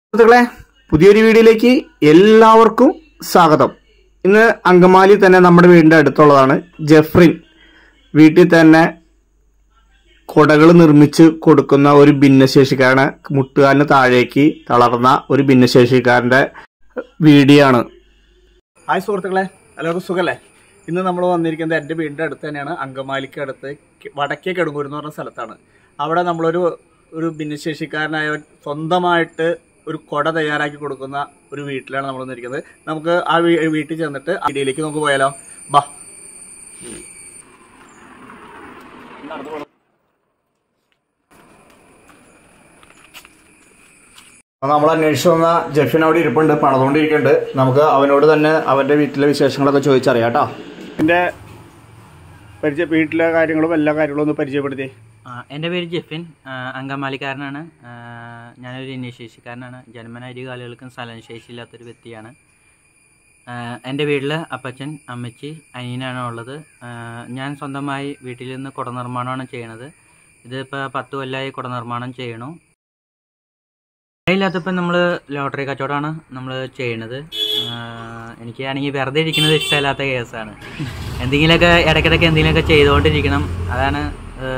സുഹൃത്തുക്കളെ പുതിയൊരു വീഡിയോയിലേക്ക് എല്ലാവർക്കും സ്വാഗതം ഇന്ന് അങ്കമാലി തന്നെ നമ്മുടെ വീടിന്റെ അടുത്തുള്ളതാണ് ജെഫ്രിൻ വീട്ടിൽ തന്നെ കുടകൾ നിർമ്മിച്ച് കൊടുക്കുന്ന ഒരു ഭിന്നശേഷിക്കാരന് മുട്ടുകാലിന് താഴേക്ക് തളർന്ന ഒരു ഭിന്നശേഷിക്കാരന്റെ വീഡിയോ ആണ് ഹായ് സുഹൃത്തുക്കളെ എല്ലാവർക്കും സുഖല്ലേ ഇന്ന് നമ്മൾ വന്നിരിക്കുന്നത് എൻ്റെ വീടിൻ്റെ അടുത്ത് തന്നെയാണ് അങ്കമാലിക്ക് അടുത്ത് കി- വടക്കേ കെടുങ്ങൂർ എന്ന് പറഞ്ഞ സ്ഥലത്താണ് അവിടെ നമ്മളൊരു ഒരു ഭിന്നശേഷിക്കാരനായ സ്വന്തമായിട്ട് ഒരു കൊട തയ്യാറാക്കി കൊടുക്കുന്ന ഒരു വീട്ടിലാണ് നമ്മൾ വന്നിരിക്കുന്നത് നമുക്ക് ആ വീ- വീട്ടിൽ ചെന്നിട്ട് ആ വീഡിയോയിലേക്ക് നമുക്ക് പോയാലോ ബാ നമ്മൾ അന്വേഷിച്ചു വന്ന ജെഫിൻ അവിടെ ഇരിപ്പുണ്ട് പണതുകൊണ്ടിരിക്കുന്നുണ്ട് നമുക്ക് അവനോട് തന്നെ അവന്റെ വീട്ടിലെ വിശേഷങ്ങളൊക്കെ ചോദിച്ചറിയാം കേട്ടോ എന്റെ പരിചയ വീട്ടിലെ കാര്യങ്ങളും എല്ലാ കാര്യങ്ങളും ഒന്ന് പരിചയപ്പെടുത്തി ആ, എൻ്റെ പേര് ജെഫിൻ ആ, അങ്കമാലിക്കാരനാണ് ആ, ഞാനൊരു ഭിന്നശേഷിക്കാരനാണ് ജന്മന ഇരു കാലുകൾക്കും ചലനശേഷിയില്ലാത്തൊരു വ്യക്തിയാണ് ആ, എൻ്റെ വീട്ടിൽ അപ്പച്ചൻ അമ്മച്ചി അനിയനാണ് ഉള്ളത് ആ, ഞാൻ സ്വന്തമായി വീട്ടിൽ നിന്ന് കുട നിർമ്മാണമാണ് ചെയ്യണത് ഇതിപ്പോൾ പത്ത് കൊല്ലമായി കുട നിർമ്മാണം ചെയ്യണു ഇല്ലാത്തപ്പോൾ നമ്മൾ ലോട്ടറി കച്ചവടമാണ് നമ്മൾ ചെയ്യണത് ആ, എനിക്കാണെങ്കിൽ വെറുതെ ഇരിക്കുന്നത് ഇഷ്ടമില്ലാത്ത കേസാണ് എന്തെങ്കിലുമൊക്കെ ഇടയ്ക്കിടയ്ക്ക് എന്തെങ്കിലുമൊക്കെ ചെയ്തുകൊണ്ടിരിക്കണം അതാണ് ആ,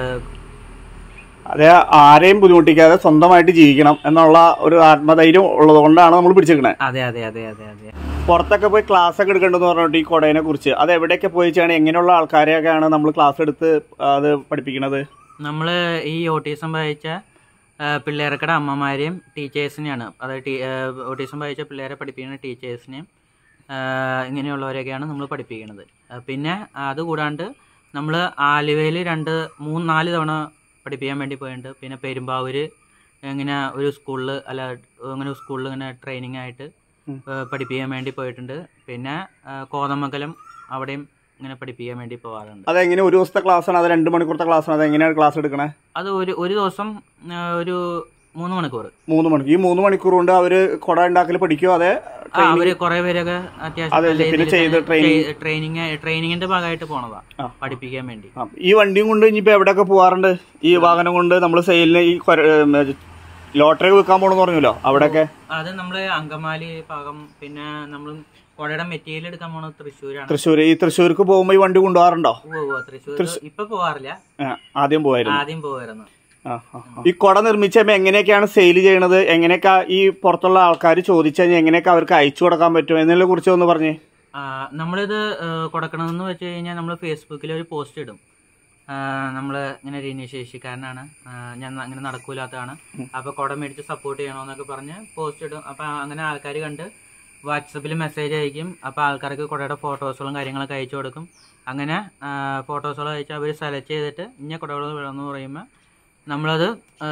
അതെ ആരെയും ബുദ്ധിമുട്ടിക്കാതെ സ്വന്തമായിട്ട് ജീവിക്കണം എന്നുള്ള ഒരു ആത്മധൈര്യം ഉള്ളത് കൊണ്ടാണ് നമ്മൾ പിടിച്ചേക്കണേ അതെ അതെ അതെ അതെ അതെ പുറത്തൊക്കെ പോയി ക്ലാസ് ഒക്കെ എടുക്കേണ്ടതെന്ന് പറഞ്ഞിട്ട് ഈ കൊടേനെ കുറിച്ച് അത് എവിടെയൊക്കെ പോയി ചെയ്യണം എങ്ങനെയുള്ള ആൾക്കാരെയൊക്കെയാണ് നമ്മൾ ക്ലാസ് എടുത്ത് അത് പഠിപ്പിക്കുന്നത് നമ്മൾ ഈ ഓട്ടീസം ബാധിച്ച ആ, പിള്ളേർക്കടെ അമ്മമാരെയും ടീച്ചേഴ്സിനെയാണ് അതായത് ടീ ഓട്ടീസം ബാധിച്ച പിള്ളേരെ പഠിപ്പിക്കുന്ന ടീച്ചേഴ്സിനെയും ആ, ഇങ്ങനെയുള്ളവരെയൊക്കെയാണ് നമ്മൾ പഠിപ്പിക്കുന്നത് ആ, പിന്നെ അതുകൂടാണ്ട് നമ്മൾ ആലുവയിൽ രണ്ട് മൂന്ന് നാല് തവണ പഠിപ്പിക്കാൻ വേണ്ടി പോയിട്ടുണ്ട് പിന്നെ പെരുമ്പാവൂര് ഇങ്ങനെ ഒരു സ്കൂളിൽ അല്ല അങ്ങനെ സ്കൂളിൽ ഇങ്ങനെ ട്രെയിനിങ് ആയിട്ട് ഉം. ആ, പഠിപ്പിക്കാൻ വേണ്ടി പോയിട്ടുണ്ട് പിന്നെ ആ, കോതമംഗലം അവിടെയും ഇങ്ങനെ പഠിപ്പിക്കാൻ വേണ്ടി പോകാറുണ്ട് അതെങ്ങനെ ഒരു ദിവസത്തെ ക്ലാസ് ആണ് അത് രണ്ട് മണിക്കൂറത്തെ ക്ലാസ് ആണ് അത് എങ്ങനെയാണ് ക്ലാസ് എടുക്കണേ അത് ഒരു ഒരു ദിവസം ആ, ഒരു മൂന്ന് മണിക്കൂർ മൂന്ന് മണിക്കൂർ ഈ മൂന്ന് മണിക്കൂർ കൊണ്ട് അവര് കൊട ഉണ്ടാക്കൽ പഠിക്കുമോ അതെ ആ, അവര് കുറെ പേരൊക്കെ അതെ, അത്യാവശ്യം പിന്നെ ചെയ്ത് training- ട്രെയിനിങ് ട്രെയിനിങ്ങിന്റെ ഭാഗമായിട്ട് പോണതാ ആ. പഠിപ്പിക്കാൻ വേണ്ടി ആ, ഈ വണ്ടിയും കൊണ്ട് ഇനിയിപ്പോ എവിടെയൊക്കെ പോവാറുണ്ട് ഈ വാഹനം കൊണ്ട് നമ്മൾ സെയിലിന് ഈ ലോട്ടറി വിൽക്കാൻ പോണെന്ന് പറഞ്ഞല്ലോ അവിടെയൊക്കെ അത് നമ്മള് അങ്കമാലി ഭാഗം പിന്നെ നമ്മൾ കുടയുടെ മെറ്റീരിയൽ എടുക്കാൻ പോണത് തൃശ്ശൂരാണ് തൃശ്ശൂർ ഈ തൃശ്ശൂർക്ക് പോകുമ്പോ ഈ വണ്ടി കൊണ്ടുപോകാറുണ്ടോ ഉവ്വ് ഉവ്വ് തൃശ്ശൂർ ഇപ്പൊ പോവാറില്ല ആ, ആദ്യം പോയായിരുന്നു ആദ്യം പോവായിരുന്നു ആ, ആ, ആ. ഈ കൊട നിർമ്മിച്ചപ്പോ എങ്ങനെയൊക്കെയാണ് സെയിൽ ചെയ്യണത് എങ്ങനെയൊക്കെ ഈ പുറത്തുള്ള ആൾക്കാർ ചോദിച്ചു കഴിഞ്ഞാൽ എങ്ങനെയൊക്കെ അവർക്ക് അയച്ചു കൊടുക്കാൻ പറ്റും എന്നതിനെ കുറിച്ച് ഒന്ന് പറഞ്ഞേ ആ, നമ്മളിത് ആ, കൊടുക്കണമെന്ന് വെച്ച് കഴിഞ്ഞാൽ നമ്മൾ ഫേസ്ബുക്കിൽ ഒരു പോസ്റ്റ് ഇടും നമ്മൾ ഇങ്ങനെ ഭിന്നശേഷിക്കാരനാണ് ആ, ഞാൻ അങ്ങനെ നടക്കൂലാത്തതാണ് അപ്പോൾ കുട മേടിച്ച് സപ്പോർട്ട് ചെയ്യണമെന്നൊക്കെ പറഞ്ഞ് പോസ്റ്റ് ഇടും അപ്പോൾ അങ്ങനെ ആൾക്കാർ കണ്ട് വാട്സപ്പിൽ മെസ്സേജ് അയക്കും അപ്പോൾ ആൾക്കാർക്ക് കുടയുടെ ഫോട്ടോസുകളും കാര്യങ്ങളൊക്കെ അയച്ചു കൊടുക്കും അങ്ങനെ ഫോട്ടോസുകൾ അയച്ച് അവർ സെലക്ട് ചെയ്തിട്ട് ഇന്ന കുടകൾ വേണമെന്ന് പറയുമ്പോൾ നമ്മളത്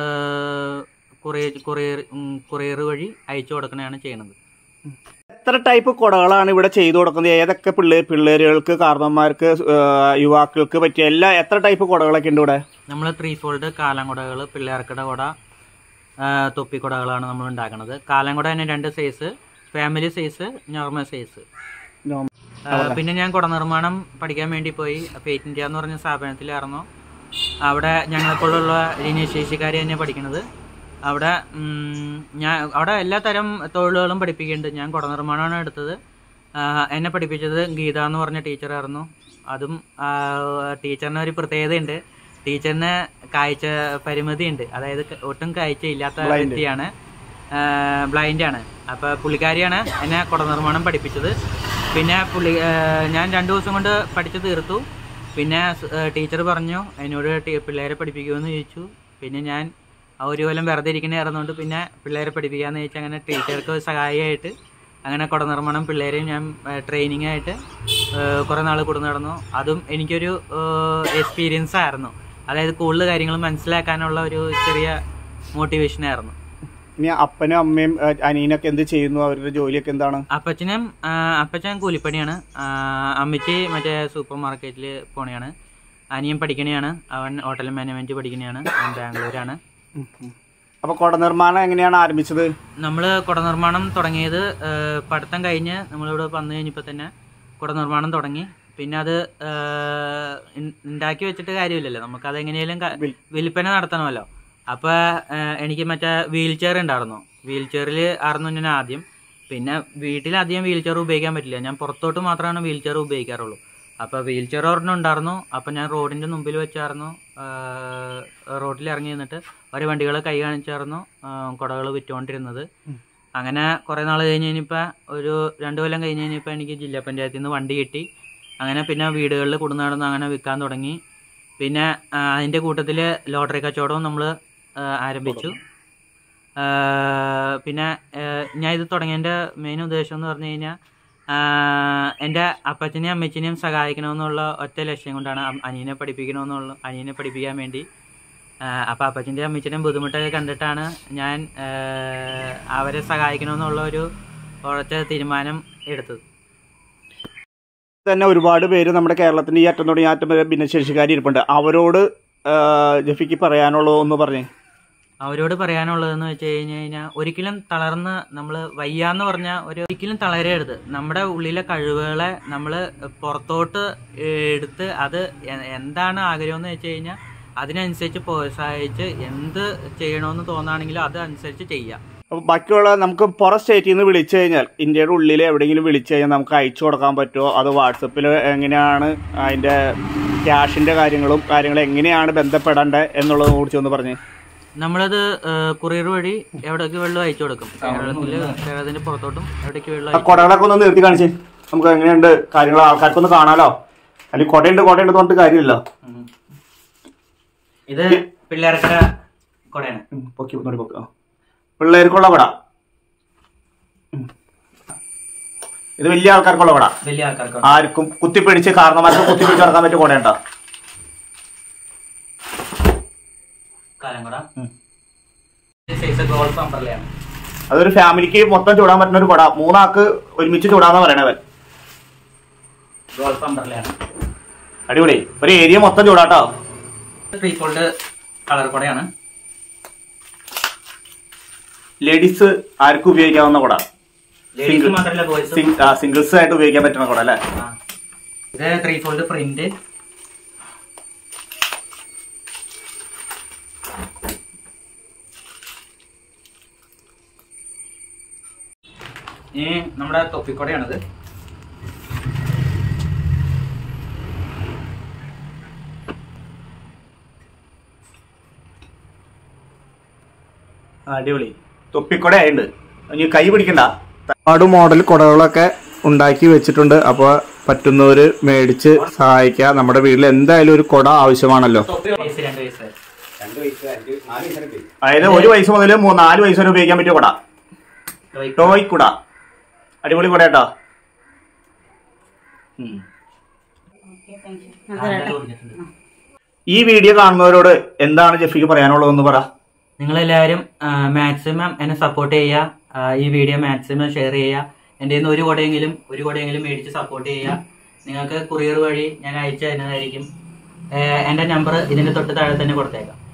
കൊറിയർ കൊറിയർ കൊറിയർ വഴി അയച്ചു കൊടുക്കണതാണ് ചെയ്യണത് എത്ര ടൈപ്പ് കൊടകളാണ് ഇവിടെ ചെയ്തു കൊടുക്കുന്നത് ഏതൊക്കെ പിള്ളേർ പിള്ളേരുകൾക്ക് കാർന്നന്മാർക്ക് യുവാക്കൾക്ക് പറ്റിയ എല്ലാ എത്ര ടൈപ്പ് കൊടകളൊക്കെ ഉണ്ട് ഇവിടെ നമ്മൾ ത്രീ ഫോൾഡ് കാലംകുടകൾ പിള്ളേർക്കുടെ കുട ആ, തൊപ്പിക്കുടകളാണ് നമ്മൾ ഉണ്ടാക്കുന്നത് കാലംകുട തന്നെ രണ്ട് size family size normal size പിന്നെ ഞാൻ കുട നിർമ്മാണം പഠിക്കാൻ വേണ്ടി പോയി ഫേറ്റ് ഇന്ത്യ എന്ന് പറഞ്ഞ സ്ഥാപനത്തിലായിരുന്നു അവിടെ ഞങ്ങളെപ്പോലുള്ള ഭിന്നശേഷിക്കാർ തന്നെ പഠിക്കുന്നത് അവിടെ ഉം, ഞാൻ അവിടെ എല്ലാ തരം തൊഴിലുകളും പഠിപ്പിക്കുന്നുണ്ട് ഞാൻ കുട നിർമ്മാണമാണ് എടുത്തത് ആ, എന്നെ പഠിപ്പിച്ചത് ഗീത എന്ന് പറഞ്ഞ ടീച്ചറായിരുന്നു അതും ആ, ടീച്ചറിന് ഒരു പ്രത്യേകതയുണ്ട് ടീച്ചറിന് കാഴ്ച പരിമിതി ഉണ്ട് അതായത് ക- ഒട്ടും കാഴ്ച ഇല്ലാത്ത വ്യക്തിയാണ് ബ്ലൈൻഡ് ആണ് അപ്പൊ പുള്ളിക്കാരിയാണ് എന്നെ കുട നിർമ്മാണം പഠിപ്പിച്ചത് പിന്നെ പുള്ളി ആ, ഞാൻ രണ്ടു ദിവസം കൊണ്ട് പഠിച്ചു തീർത്തു പിന്നെ ടീച്ചർ പറഞ്ഞു എന്നോട് ടീ- പിള്ളേരെ പഠിപ്പിക്കുമെന്ന് ചോദിച്ചു പിന്നെ ഞാൻ ആ ഒരു കൊല്ലം വെറുതെ ഇരിക്കണായിരുന്നുകൊണ്ട് പിന്നെ പിള്ളേരെ പഠിപ്പിക്കാന്ന് ചോദിച്ചാൽ അങ്ങനെ ടീച്ചർക്ക് സഹായമായിട്ട് അങ്ങനെ കുട നിർമ്മാണം പിള്ളേരെയും ഞാൻ ട്രെയിനിങ് ആയിട്ട് കുറേ നാൾ കൂടെ നടന്നു അതും എനിക്കൊരു എക്സ്പീരിയൻസ് ആയിരുന്നു അതായത് കൂടുതൽ കാര്യങ്ങൾ മനസ്സിലാക്കാനുള്ള ഒരു ചെറിയ മോട്ടിവേഷൻ ആയിരുന്നു ഇനി അപ്പനും അമ്മയും ഏ, അനിയനൊക്കെ എന്ത് ചെയ്യുന്നു അവരുടെ ജോലിയൊക്കെ എന്താണ് അപ്പച്ചനും ആ, അപ്പച്ചൻ കൂലിപ്പണിയാണ് ആ, അമ്മച്ചി മറ്റേ സൂപ്പർ മാർക്കറ്റിൽ പോണെയാണ് അനിയൻ പഠിക്കണെയാണ് അവൻ ഹോട്ടൽ മാനേജ്മെന്റ് പഠിക്കണെയാണ് അവൻ ബാംഗ്ലൂരാണ് അപ്പൊ കൊട നിർമ്മാണം എങ്ങനെയാണ് ആരംഭിച്ചത് നമ്മൾ കുട നിർമ്മാണം തുടങ്ങിയത് ആ, പഠിത്തം കഴിഞ്ഞ് നമ്മളിവിടെ വന്നു കഴിഞ്ഞപ്പോൾ തന്നെ കുട നിർമ്മാണം തുടങ്ങി പിന്നെ അത് ആ, ഇൻ- ഉണ്ടാക്കി വെച്ചിട്ട് കാര്യമില്ലല്ലോ നമുക്കത് എങ്ങനെയാലും ക- വിൽ- വിൽപ്പന നടത്തണമല്ലോ അപ്പോൾ എനിക്ക് മറ്റേ വീൽ ചെയർ ഉണ്ടായിരുന്നു വീൽ ചെയറിൽ ആയിരുന്നു ഞാൻ ആദ്യം പിന്നെ വീട്ടിൽ അധികം വീൽ ചെയർ ഉപയോഗിക്കാൻ പറ്റില്ല ഞാൻ പുറത്തോട്ട് മാത്രമാണ് വീൽ ചെയർ ഉപയോഗിക്കാറുള്ളൂ അപ്പോൾ വീൽ ചെയർ ഒരെണ്ണം ഉണ്ടായിരുന്നു അപ്പോൾ ഞാൻ റോഡിൻ്റെ മുമ്പിൽ വെച്ചായിരുന്നു റോഡിൽ ഇറങ്ങി നിന്നിട്ട് ഒരു വണ്ടികൾ കൈ കാണിച്ചായിരുന്നു കുടകൾ വിറ്റുകൊണ്ടിരുന്നത് അങ്ങനെ കുറേ നാൾ കഴിഞ്ഞ് കഴിഞ്ഞപ്പോൾ ഒരു രണ്ട് കൊല്ലം കഴിഞ്ഞ് കഴിഞ്ഞപ്പോൾ എനിക്ക് ജില്ലാ പഞ്ചായത്തിൽ നിന്ന് വണ്ടി കിട്ടി അങ്ങനെ പിന്നെ വീടുകളിൽ കൊണ്ടു നടന്ന് അങ്ങനെ വിൽക്കാൻ തുടങ്ങി പിന്നെ ആ, അതിൻ്റെ കൂട്ടത്തിൽ ലോട്ടറി കച്ചവടവും നമ്മൾ ആരംഭിച്ചു ആ, പിന്നെ ആ, ഞാൻ ഇത് തുടങ്ങിയതിൻ്റെ മെയിൻ ഉദ്ദേശം എന്ന് പറഞ്ഞു കഴിഞ്ഞാൽ എൻ്റെ അപ്പച്ചനെയും അമ്മച്ചിനെയും സഹായിക്കണമെന്നുള്ള ഒറ്റ ലക്ഷ്യം കൊണ്ടാണ് അം- അനിയനെ പഠിപ്പിക്കണമെന്നുള്ള അനിയനെ പഠിപ്പിക്കാൻ വേണ്ടി അപ്പോൾ അപ്പച്ചൻ്റെയും അമ്മച്ചിൻ്റെയും ബുദ്ധിമുട്ടൊക്കെ കണ്ടിട്ടാണ് ഞാൻ ആ, അവരെ സഹായിക്കണമെന്നുള്ള ഒരു ഉറച്ച തീരുമാനം എടുത്തത് തന്നെ ഒരുപാട് പേര് നമ്മുടെ കേരളത്തിന്റെ ഈ അറ്റം തുടങ്ങി ആ അറ്റം വരെ ഭിന്നശേഷിക്കാർ ഇരിപ്പുണ്ട് അവരോട് ആ, ജഫിക്ക് പറയാനുള്ളത് ഒന്ന് പറഞ്ഞേ അവരോട് പറയാനുള്ളതെന്ന് വെച്ച് കഴിഞ്ഞ് കഴിഞ്ഞാൽ ഒരിക്കലും തളർന്ന് നമ്മൾ വയ്യാന്ന് പറഞ്ഞാൽ ഒരു ഒരിക്കലും തളരരുത് നമ്മുടെ ഉള്ളിലെ കഴിവുകളെ നമ്മൾ പുറത്തോട്ട് എടുത്ത് അത് എ- എന്താണ് ആഗ്രഹം എന്ന് വെച്ച് കഴിഞ്ഞാൽ അതിനനുസരിച്ച് പ്രോത്സാഹിച്ച് എന്ത് ചെയ്യണമെന്ന് തോന്നുകയാണെങ്കിലും അത് അനുസരിച്ച് ചെയ്യാം അപ്പോൾ ബാക്കിയുള്ള നമുക്ക് പുറം സ്റ്റേറ്റിൽ നിന്ന് വിളിച്ചു കഴിഞ്ഞാൽ ഇന്ത്യയുടെ ഉള്ളിൽ എവിടെയെങ്കിലും വിളിച്ചു കഴിഞ്ഞാൽ നമുക്ക് അയച്ചു കൊടുക്കാൻ പറ്റുമോ അത് വാട്സപ്പിൽ എങ്ങനെയാണ് അതിൻ്റെ ക്യാഷിൻ്റെ കാര്യങ്ങളും കാര്യങ്ങളും എങ്ങനെയാണ് ബന്ധപ്പെടേണ്ടത് എന്നുള്ളത് കുറിച്ച് ഒന്ന് പറഞ്ഞേ നമ്മളത് കൊറിയർ വഴി എവിടേക്ക് വെള്ളം അയച്ചു കൊടുക്കും കേരളത്തിൽ കേരളത്തിന്റെ പുറത്തോട്ടും എവിടേക്ക് വെള്ളം ആ അയച്ചു കുടകളൊക്കെ ഒന്ന് നിർത്തി കാണിച്ചേ നമുക്ക് എങ്ങനെയുണ്ട് കാര്യങ്ങൾ ആൾക്കാർക്കൊന്ന് കാണാലോ അല്ലെങ്കിൽ കൊടയുണ്ട് കൊടയുണ്ട് പറഞ്ഞിട്ട് കാര്യമില്ല ഉം. ഇത് പിള്ളേർക്കട കൊടയാണ് ഉം, പൊക്കി ഒന്നുകൂടി പൊക്കി ആ. പിള്ളേർക്കുള്ള കൊട ഉം. ഇത് വലിയ ആൾക്കാർക്കുള്ള കൊട വലിയ ആൾക്കാർക്ക് ആർക്കും കുത്തിപ്പിടിച്ച് കാരണന്മാർക്ക് കുത്തിപ്പിടിച്ച് നടക്കാൻ പറ്റിയ കൊടയുണ്ടോ കാലം കൂടെ സൈസ് ഗോൾഫ് അമ്പർലയാണ് അതൊരു ഫാമിലിക്ക് മൊത്തം ചൂടാൻ പറ്റുന്ന ഒരു കൊട മൂന്നാൾക്ക് ഒരുമിച്ച് ചൂടാന്ന് പറയണവൻ ഗോൾഫ് അമ്പർലയാണ് അടിപൊളി ഒരു ഏരിയ മൊത്തം ചൂടാട്ടോ ത്രീ ഫോൾഡ് കളർ കൂടെയാണ് ലേഡീസ് ആർക്കും ഉപയോഗിക്കാവുന്ന കൊട ലേഡീസ് Single. മാത്രമല്ല ബോയ്സും സിംഗിൾസ് ആയിട്ട് ഉപയോഗിക്കാൻ പറ്റുന്ന കൊട അല്ലേ ഇത് ത്രീ ഫോൾഡ് പ്രിന്റ് ഈ നമ്മുടെ തൊപ്പിക്കൊടയാണിത് അടിപൊളി തൊപ്പിക്കൊട ആയിട്ടുണ്ട് ഇനി കൈ പിടിക്കണ്ട ഒരുപാട് മോഡൽ കുടകളൊക്കെ ഉണ്ടാക്കി വെച്ചിട്ടുണ്ട് അപ്പോൾ പറ്റുന്നവര് മേടിച്ച് സഹായിക്കുക നമ്മുടെ വീട്ടിൽ എന്തായാലും ഒരു കുട ആവശ്യമാണല്ലോ തൊപ്പി വയസ്സ് രണ്ട് വയസ്സ് അതായത് ഒരു വയസ്സ് മുതൽ നാല് വയസ്സ് വരെ ഉപയോഗിക്കാൻ പറ്റിയ കുട ടോയ് കുട അടിപൊളി കുട കേട്ടോ ഈ വീഡിയോ കാണുന്നവരോട് എന്താണ് ജെഫിക്ക് പറയാനുള്ളതെന്ന് പറ നിങ്ങളെല്ലാവരും മാക്സിമം എന്നെ സപ്പോർട്ട് ചെയ്യുക ആ, ഈ വീഡിയോ മാക്സിമം ഷെയർ ചെയ്യുക എൻ്റെ നിന്ന് ഒരു കൊടയെങ്കിലും ഒരു കൊടയെങ്കിലും മേടിച്ച് സപ്പോർട്ട് ചെയ്യുക നിങ്ങൾക്ക് കൊറിയർ വഴി ഞാൻ അയച്ചു തരുന്നതായിരിക്കും എൻ്റെ നമ്പർ ഇതിൻ്റെ തൊട്ട് താഴെ തന്നെ കൊടുത്തേക്കാം